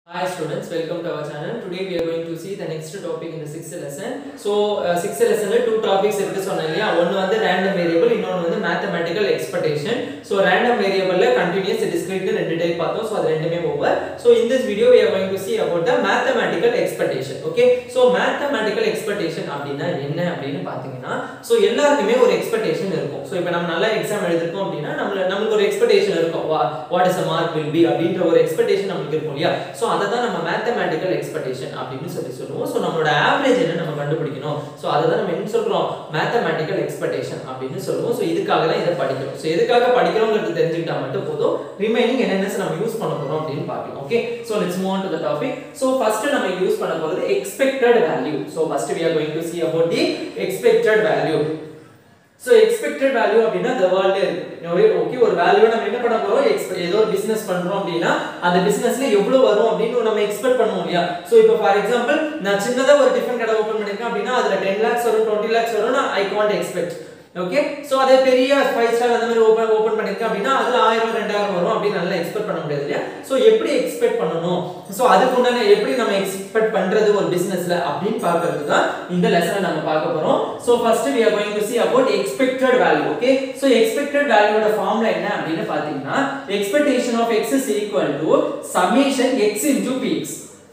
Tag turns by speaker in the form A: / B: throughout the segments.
A: Hi students, welcome to our channel. Today we are going to see the next topic in the sixth lesson. So uh, sixth lesson two topics இருக்கு சொன்னேன் இல்லையா ஒன்னு வந்து random variable இன்னொன்னு வந்து mathematical expectation. So random variable ல continuous discrete ரெண்டு type பார்த்தோம். So அது ரெண்டுமே over. So in this video we are going to see about the mathematical expectation. Okay? So mathematical expectation அப்படின்னா என்ன அப்படின்னு பாத்தீங்கன்னா so எல்லாருக்குமே ஒரு expectation இருக்கும். So இப்போ நம்ம நல்ல எக்ஸாம் எழுதிருக்கோம் அப்படின்னா நம்மள நமக்கு ஒரு expectation இருக்கும். What is the mark will be அப்படின்ற ஒரு expectation நமக்கு இருக்கும் இல்லையா? So அதை தான் நம்ம மேத்தமேட்டிக்கல் எக்ஸ்பெக்டேஷன் அப்படின்னு சொல்லி சொல்லுவோம் ஸோ நம்மளோட ஆவரேஜ் என்ன நம்ம கண்டுபிடிக்கணும் ஸோ அதை தான் நம்ம என்ன சொல்றோம் மேத்தமேட்டிக்கல் எக்ஸ்பெக்டேஷன் அப்படின்னு சொல்லுவோம் ஸோ இதுக்காக தான் இதை படிக்கிறோம் ஸோ எதுக்காக படிக்கிறோங்கிறது தெரிஞ்சுக்கிட்டா மட்டும் போதும் ரிமைனிங் என்னென்ன நம்ம யூஸ் பண்ண போறோம் அப்படின்னு பார்க்கலாம் okay so let's move on to the topic so first நம்ம யூஸ் பண்ண போறது expected value so first we are going to see about the expected value so expected value அப்படின்னா the வேர்ல்டு ஓகே ஒரு value நம்ம என்ன பண்ண போறோம் expect- ஏதோ ஒரு பிசினஸ் பண்றோம் அப்படின்னா அந்த பிசினஸ்ல எவ்வளவு வரும் அப்படின்னு நம்ம எக்ஸ்பெக்ட் பண்ணுவோம் இல்லையா ஸோ இப்போ ஃபார் எக்ஸாம்பிள் நான் சின்னதா ஒரு டிஃபன் கடை ஓப்பன் பண்ணிருக்கேன் அப்படின்னா அதுல டென் லேக்ஸ் வரும் டுவெண்ட்டி லேக்ஸ் வரும் நான் I can't expect okay so அதே பெரிய ஃபைவ் ஸ்டார் அந்த மாதிரி ஓபன் ஓபன் பண்ணிருக்கேன் அப்படின்னா அதுல ஆயிரம் ரெண்டாயிரம் வரும் அப்படின்னு நல்லா எக்ஸ்பெக்ட் பண்ண முடியாது இல்லையா சோ எப்படி எக்ஸ்பெக்ட் பண்ணணும் சோ அதுக்கு உண்டான எப்படி நம்ம எக்ஸ்பெக்ட் பண்றது ஒரு பிசினஸ்ல அப்படின்னு பார்க்கிறது தான் இந்த லெசனை நம்ம பார்க்க போறோம் so first we are going to see about expected value okay so expected value ஓட ஃபார்முலா என்ன அப்படின்னு பாத்தீங்கன்னா expectation of x is equal to summation x into px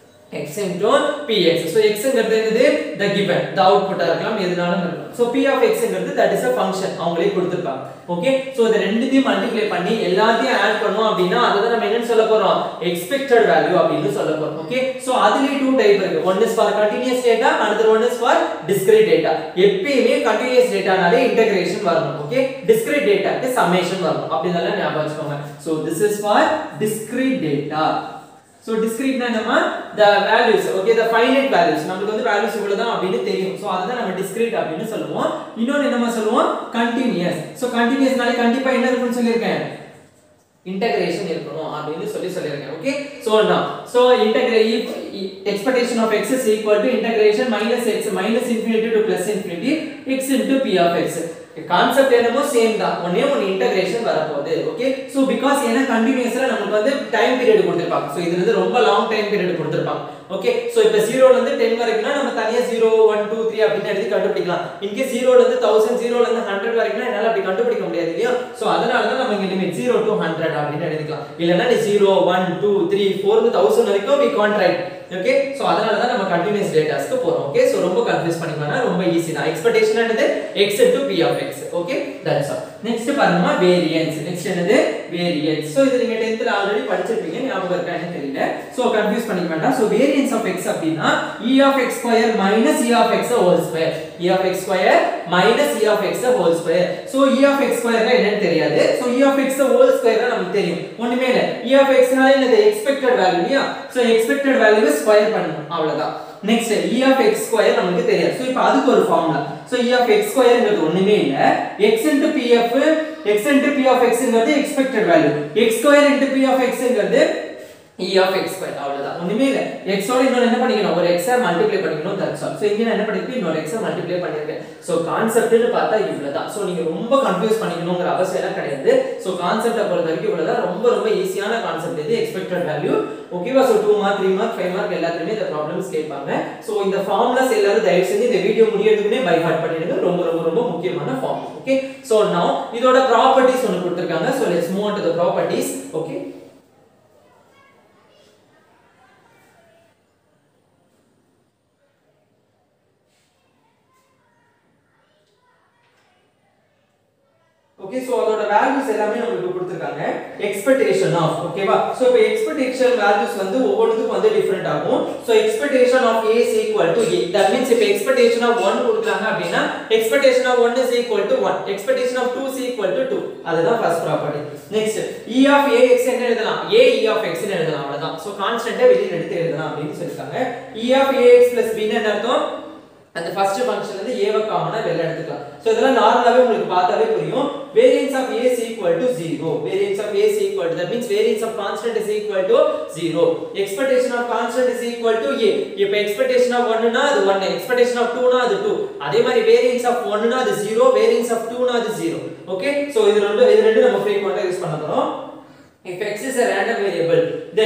A: x into px so x ங்கிறது என்னது the given the output ஆ இருக்கலாம் எதுனாலும் இருக்கலாம் so p of x ங்கிறது that is a function அவங்களே கொடுத்திருப்பாங்க ஓகே சோ இத ரெண்டுத்தையும் மல்டிப்ளை பண்ணி எல்லாத்தையும் ஆட் பண்ணோம் அப்படின்னா அதை நம்ம என்னன்னு சொல்ல போறோம் expected value அப்படின்னு சொல்ல போறோம் ஓகே சோ அதுலயே டூ டைப் இருக்கு one is for continuous data another one is for discrete data எப்பயுமே continuous dataனாலே integration வரணும் ஓகே discrete dataக்கு summation வரணும் அப்படி நல்லா ஞாபகம் வச்சுக்கோங்க so this is for discrete data so டிஸ்கிரீட்னா என்னமா the values okay the finite values நமக்கு வந்து வேல்யூஸ் இவ்வளவுதான் அப்படின்னு தெரியும் ஸோ அதுதான் நம்ம டிஸ்கிரீட் அப்படின்னு சொல்லுவோம் இன்னொன்று என்னமா சொல்லுவோம் கண்டினியூஸ் ஸோ கண்டினியூஸ்னாலே கண்டிப்பா என்ன இருக்கும்னு சொல்லியிருக்கேன் இன்டகிரேஷன் இருக்கணும் அப்படின்னு சொல்லி சொல்லியிருக்கேன் ஓகே சோ நான் so integrate expectation of x is equal to integration minus x minus infinity to plus infinity x into p of x concept என்னமோ சேம் தான் ஒண்ணே ஒன்னு இன்டகிரேஷன் வரப்போகுது ஓகே சோ பிகாஸ் ஏன்னா கண்டினியூஸ்ல நமக்கு வந்து டைம் பீரியட் கொடுத்திருப்பாங்க சோ இது வந்து ரொம்ப லாங் டைம் பீரியட் கொடுத்திருப்பாங்க ஓகே சோ இப்போ 0 ல இருந்து 10 வரைக்கும்னா நம்ம தனியா 0 1 2 3 அப்படின்னு எடுத்து கண்டுபிடிக்கலாம் இன்கே 0 ல இருந்து 1000 0 ல இருந்து 100 வரைக்கும்னா என்னால அப்படி கண்டுபிடிக்க முடியாது இல்லையா சோ அதனால தான் நம்ம இங்க லிமிட் 0 to 100 அப்படின்னு எடுத்துக்கலாம் இல்லனா நீ 0 1 2 3 4 ல 1000 வரைக்கும் we can't write okay so அதனால தான் நம்ம கண்டினியூஸ் டேட்டாஸ்க்கு போறோம் ஓகே சோ ரொம்ப கன்ஃபியூஸ் பண்ணிக்கணும் ரொம்ப ஈஸி தான் எக்ஸ்பெக்டேஷன் என்னது x into p of x okay that's all next பாருங்க வேரியன்ஸ் நெக்ஸ்ட் என்னது வேரியன்ஸ் சோ இது நீங்க 10th ல ஆல்ரெடி படிச்சிருப்பீங்க ஞாபகம் இருக்கா எனக்கு தெரியல சோ கன்ஃபியூஸ் பண்ணிக்க வேண்டாம் சோ வேரியன்ஸ் ஆஃப் x அப்படினா e of x square minus e of x whole square e of x square minus e of x whole square so e of x ஸ்கொயர்னா என்னன்னு தெரியாது so e of x whole ஸ்கொயர்னா நமக்கு தெரியும் ஒண்ணுமே இல்ல e of x னால என்னது எக்ஸ்பெக்டட் வேல்யூ இல்லையா சோ எக்ஸ்பெக்டட் வேல்யூ ஸ்கொயர் பண்ணணும் அவ்வளவுதான் next e of x square நமக்கு தெரியாது சோ இப்போ அதுக்கு ஒரு formula so e of x ஸ்கொயர்ங்கிறது ஒண்ணுமே இல்ல x into pf x into p of x ங்கிறது expected value x square into p of x ங்கிறது e of x ஸ்கொயர் அவ்வளவுதான் ஒண்ணுமே இல்ல x ஓட இன்னொரு என்ன பண்ணிக்கணும் ஒரு x மல்டிப்ளை பண்ணிக்கணும் தட்ஸ் ஆல் சோ இங்க நான் என்ன பண்ணிருக்கேன் இன்னொரு x மல்டிப்ளை பண்ணிருக்கேன் சோ கான்செப்ட்னு பார்த்தா இவ்வளவுதான் சோ நீங்க ரொம்ப கன்ஃபியூஸ் பண்ணிக்கணுங்கிற அவசியம் எல்லாம் கிடையாது சோ கான்செப்ட்டை பொறுத்த வரைக்கும் இவ்வளவுதான் ரொம்ப ரொம்ப ஈஸியான கான்செப்ட் இது எக்ஸ்பெக்டட் வேல்யூ ஓகேவா சோ 2 மார்க் 3 மார்க் 5 மார்க் எல்லாத்துலயுமே இந்த ப்ராப்ளம்ஸ் கேட்பாங்க சோ இந்த ஃபார்முலாஸ் எல்லாரும் தயவு செஞ்சு இந்த வீடியோ முடியறதுக்குனே பை ஹார்ட் பண்ணிடுங்க ரொம்ப ரொம்ப ரொம்ப முக்கியமான ஃபார்ம் ஓகே சோ நவ இதோட ப்ராப்பர்ட்டிஸ் ஒன்னு கொடுத்திருக்காங்க so let's move on to the properties okay okay so அதோட வேல்யூஸ் எல்லாமே நமக்கு கொடுத்திருக்காங்க எக்ஸ்பெக்டேஷன் ஆஃப் ஓகேவா சோ இப்போ எக்ஸ்பெக்டேஷன் வேல்யூஸ் வந்து ஒவ்வொருத்துக்கும் வந்து டிஃபரெண்ட் ஆகும் so expectation of a is equal to a that means இப்போ எக்ஸ்பெக்டேஷன் ஆஃப் 1 கொடுக்கறாங்க அப்படினா expectation of 1 is equal to 1 expectation of 2 is equal to 2 அதுதான் first property next e of ax என்ன எழுதலாம் a e of x ன்னு எழுதலாம் அவ்வளவுதான் so கான்ஸ்டன்ட்டை வெளியில எடுத்து எழுதலாம் அப்படின்னு சொல்லிருக்காங்க e of ax b ன்னு என்ன அர்த்தம் அந்த ஃபர்ஸ்ட் ஃபங்க்ஷன்ல இருந்து a வை காமனா வெளில எடுத்துக்கலாம் சோ இதெல்லாம் நார்மலாவே உங்களுக்கு பார்த்தாவே புரியும் variance of a is equal to 0 variance of a is equal to that means variance of constant is equal to 0 expectation of constant is equal to a இப்ப expectation of 1 னா அது 1 expectation of 2 னா அது 2 அதே மாதிரி variance of 1 னா அது 0 variance of 2 னா அது 0 ஓகே சோ இது ரெண்டு இது ரெண்டு நம்ம ஃப்ரீக்வெண்டா யூஸ் பண்ண போறோம் if x is a random variable then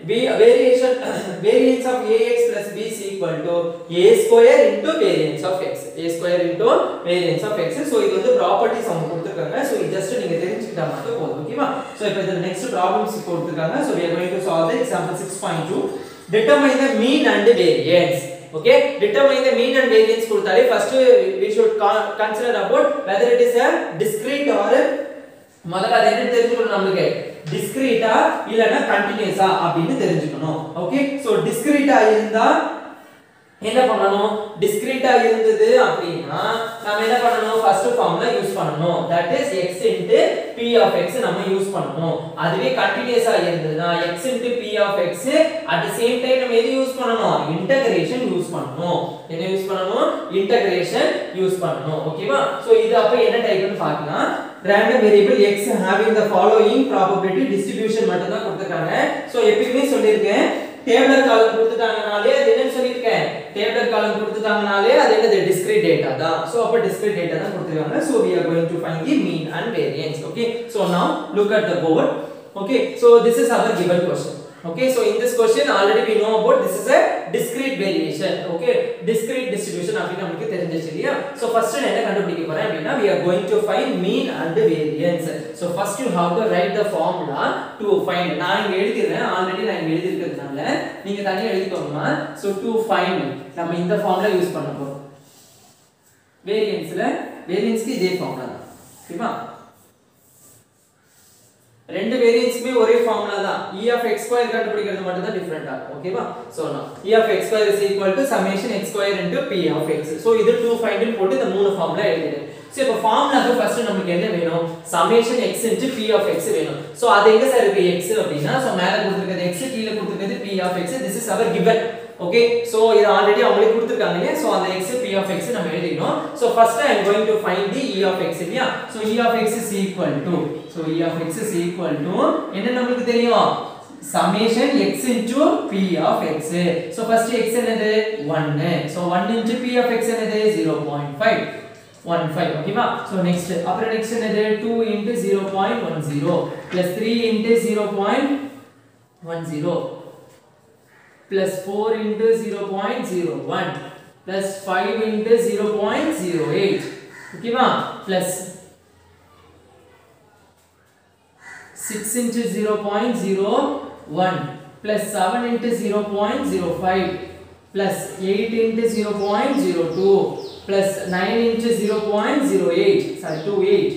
A: v variation variance of ax plus b is equal to a square into variance of x a square into variance of x so இது வந்து properties அவங்க கொடுத்திருக்காங்க so இது just நீங்க தெரிஞ்சுக்கிட்டா மட்டும் போதும் ஓகேவா so இப்போ இந்த நெக்ஸ்ட் ப்ராப்ளம்ஸ் கொடுத்திருக்காங்க so we are going to solve the example 6.2 determine the mean and variance okay determine the mean and variance கொடுத்தாலே first we should con- consider about whether it is a discrete or a முதல்ல அது என்ன தெரிஞ்சுக்கணும் நம்மளுக்கு டிஸ்கிரீட்டா இல்லனா கண்டினியூஸா அப்படின்னு தெரிஞ்சுக்கணும் ஓகே சோ டிஸ்கிரீட்டா இருந்தா என்ன பண்ணணும் டிஸ்கிரீட்டா இருந்தது அப்படின்னா நம்ம என்ன பண்ணணும் ஃபர்ஸ்ட் ஃபார்முலா யூஸ் பண்ணணும் that is x into p of x நம்ம யூஸ் பண்ணணும் அதுவே கண்டினியூஸா இருந்ததுன்னா x into p of x at the same time நம்ம எது யூஸ் பண்ணணும் இன்டகிரேஷன் யூஸ் பண்ணணும் என்ன யூஸ் பண்ணணும் இன்டகிரேஷன் யூஸ் பண்ணணும் ஓகேவா சோ இது அப்ப என்ன டைப்னு பார்க்கலாம் random variable x having the following probability distribution மட்டும் தான் கொடுத்திருக்காங்க சோ எப்பவுமே சொல்லியிருக்கேன் டேபிளர் காலம் கொடுத்துட்டாங்கனாலே அது என்னன்னு சொல்லியிருக்கேன் டேபிளர் காலம் கொடுத்துட்டாங்கனாலே அது என்னது discrete data தான் சோ அப்ப discrete data தான் கொடுத்திருக்காங்க so we are going to find the mean and variance okay so now look at the board okay so this is our given question okay so in this question already we know about this is a discrete variation okay discrete distribution அப்படின்னு நமக்கு தெரிஞ்சிச்சு இல்லையா so first நான் என்ன கண்டுபிடிக்க போறேன் அப்படின்னா we are going to find mean and variance so first you have to write the formula to find நான் இங்க எழுதிறேன் ஆல்ரெடி நான் இங்க எழுதி இருக்கிறதுனால நீங்க தனியா எழுதிக்கோங்க so to find நம்ம இந்த ஃபார்முலா யூஸ் பண்ண போறோம் வேரியன்ஸ்ல வேரியன்ஸ்க்கு இதே ஃபார்முலா தான் ஓகேவா ரெண்டு வேரியன்ஸ்க்குமே ஒரே ஃபார்முலா தான் e of x square கண்டுபிடிக்கிறது மட்டும் தான் டிஃபரெண்ட் ஆகும் ஓகேவா சோ நான் e of x square is equal to summation x square into p of x so இது 2 ஃபைண்ட் னு போட்டு இந்த மூணு ஃபார்முலா எழுதிடு சோ இப்போ ஃபார்முலாக்கு ஃபர்ஸ்ட் நமக்கு என்ன வேணும் summation x into p of x வேணும் சோ அது எங்க சார் இருக்கு x அப்படினா சோ மேல கொடுத்திருக்கிறது x கீழ கொடுத்திருக்கிறது p of x this is our given okay so இது ஆல்ரெடி அவங்களே கொடுத்திருக்காங்க இல்லையா சோ அந்த x p of x நம்ம எழுதிக்கணும் so first I am going to find the e of x இல்லையா so e of x is equal to so e of x is equal to என்ன நமக்கு தெரியும் summation x into p of x so first x என்னது 1 so 1 into p of x என்னது 0.5 15 ஓகேவா so next அப்புறம் next என்னது 2 into 0.10 plus 3 into 0.10 plus 4 into 0.01 plus 5 into 0.08 ஓகேவா plus 6 into 0.01 plus 7 into 0.05 plus 8 into 0.02 plus 9 into 0.08 sorry 28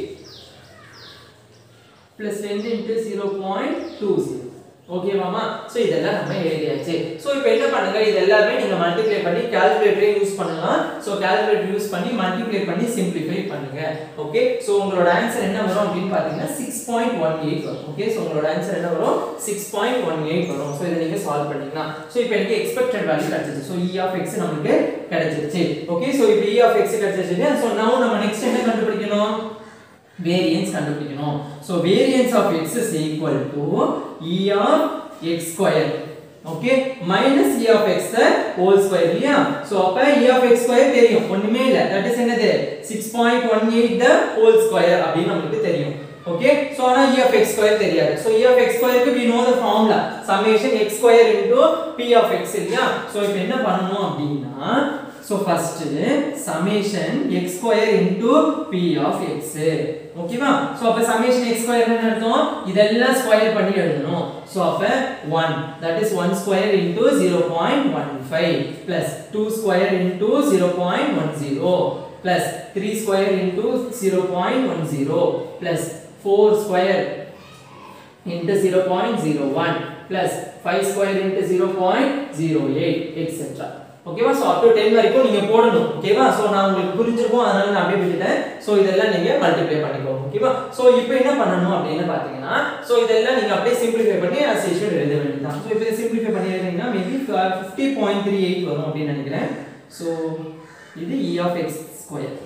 A: plus 10 into 0.20 ஓகேவாமா so இதெல்லாம் நம்ம எழுதியாச்சு சோ இப்போ என்ன பண்ணுங்க இது எல்லாமே நீங்க மல்டிப்ளை பண்ணி கால்குலேட்டரை யூஸ் பண்ணலாம் சோ கால்குலேட்டர் யூஸ் பண்ணி மல்டிப்ளை பண்ணி சிம்பிளிஃபை பண்ணுங்க ஓகே சோ உங்களோட ஆன்சர் என்ன வரும் அப்படின்னு பாத்தீங்கன்னா 6.18 வரும் ஓகே சோ உங்களோட ஆன்சர் என்ன வரும் 6.18 வரும் சோ இதை நீங்க சால்வ் பண்ணீங்கன்னா சோ இப்போ எனக்கு எக்ஸ்பெக்டட் வேல்யூ கிடைச்சிருச்சு சோ e of x நமக்கு கிடைச்சிருச்சு ஓகே சோ இப்போ e of x கிடைச்சிருச்சு சோ now நம்ம நெக்ஸ்ட் என்ன கண்டுபிடிக்கணும் variance கண்டுபிடிக்கணும் so variance of x is equal to e of x square okay minus e of x the whole square இல்லையா so அப்ப e of x square தெரியும் ஒண்ணுமே இல்ல that is என்னது 6.18 the whole square அப்படின்னு நமக்கு தெரியும் okay so ஆனா e of x square தெரியாது so e of x square க்கு we know the formula summation x square into p of x இல்லையா so இப்போ என்ன பண்ணனும் அப்படின்னா so first summation x square into p of x ஓகேவா so அப்ப summation x square என்ன அர்த்தம் இதெல்லாம் ஸ்கொயர் பண்ணி எழுதணும் சோ அப்ப 1 that is 1 square into 0.15 plus 2 square into 0.10 plus 3 square into 0.10 plus 4 square into 0.01 plus 5 square into 0.08 etc ஓகேவா so up to 10 வரைக்கும் நீங்க போடணும் ஓகேவா சோ நான் உங்களுக்கு புரிஞ்சிருக்கும் அதனால நான் அப்படியே விட்டுட்டேன் சோ இதெல்லாம் நீங்க மல்டிப்ளை பண்ணிக்கோங்க ஓகேவா சோ இப்போ என்ன பண்ணணும் அப்படின்னு பாத்தீங்கன்னா சோ இதெல்லாம் நீங்க அப்படியே சிம்பிளிஃபை பண்ணி as usual எழுத வேண்டியதுதான் சோ இப்போ சிம்பிளிஃபை பண்ணி எழுதிங்கன்னா மேபி 50.38 வரும் அப்படின்னு நினைக்கிறேன் சோ இது e of x square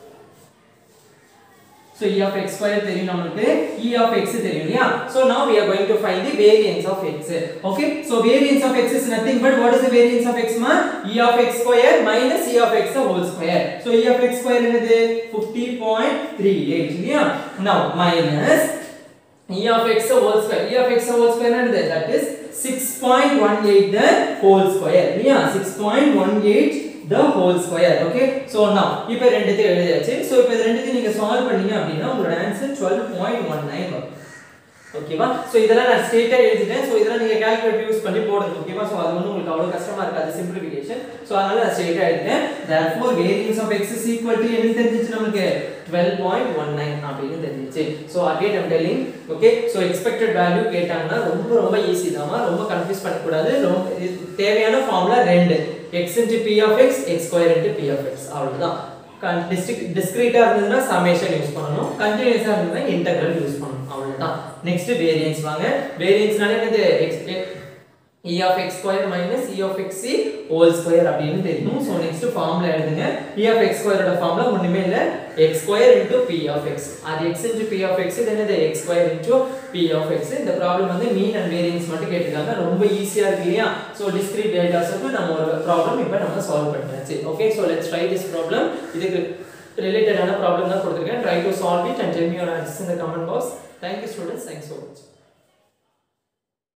A: So e of x square தெரியும் நமக்கு e of x தெரியும் இல்லையா so now we are going to find the variance of x okay so variance of x is nothing but what is the variance of x ma e of x square minus e of x the whole square so e of x square என்னது 50.38 இல்லையா now minus e of x the whole square e of x the whole square என்னது that is 6.18 the whole square இல்லையா 6.18 the whole square okay so now இப்போ ரெண்டுத்தையும் எழுதியாச்சு so இப்போ இது ரெண்டுத்தையும் நீங்க சால்வ் பண்ணீங்க அப்படின்னா உங்களோட ஆன்சர் 12.19 வரும் ஓகேவா சோ இதெல்லாம் நான் ஸ்ட்ரெயிட்டா எழுதிட்டேன் சோ இதெல்லாம் நீங்க கால்குலேட் யூஸ் பண்ணி போடுங்க ஓகேவா சோ அது வந்து உங்களுக்கு அவ்வளவு கஷ்டமா இருக்காது சிம்பிளிஃபிகேஷன் சோ அதனால நான் ஸ்ட்ரெயிட்டா எழுதிட்டேன் therefore variance of x is equal to என்ன தெரிஞ்சிச்சு நமக்கு 12.19 அப்படின்னு தெரிஞ்சிச்சு so again i'm telling okay so expected value கேட்டாங்கன்னா ரொம்ப ரொம்ப ஈஸி தாமா ரொம்ப கன்ஃபியூஸ் பண்ண கூடாது ரொம்ப இது தேவையான ஃபார்முலா ரெண்டு x into p of x x square into p of x அவ்வளவுதான் டிஸ்கிரீட்டா இருந்ததுன்னா சமேஷன் யூஸ் பண்ணணும் கண்டினியூஸா இருந்ததுன்னா இன்டெகிரல் யூஸ் பண்ணணும் அவ்வளவுதான் நெக்ஸ்ட் வேரியன்ஸ் வாங்க வேரியன்ஸ்னால என்னது x e of x square minus e of x c whole square அப்படின்னு தெரியும் சோ நெக்ஸ்ட் ஃபார்முலா எழுதுங்க e of x square ஓட ஃபார்முலா ஒண்ணுமே இல்ல x square into p of x அது x into p of x இது என்னது x square into p of x இந்த ப்ராப்ளம் வந்து மீன் அண்ட் வேரியன்ஸ் மட்டும் கேட்டிருக்காங்க ரொம்ப ஈஸியா இருக்கு இல்லையா சோ டிஸ்கிரீட் டேட்டாஸுக்கு நம்ம ஒரு ப்ராப்ளம் இப்போ நம்ம சால்வ் பண்ணியாச்சு okay so let's try this problem இதுக்கு ரிலேட்டடான ப்ராப்ளம் தான் கொடுத்துருக்கேன் try to solve it and tell me your answers in the comment box thank you students thanks for வாட்சிங்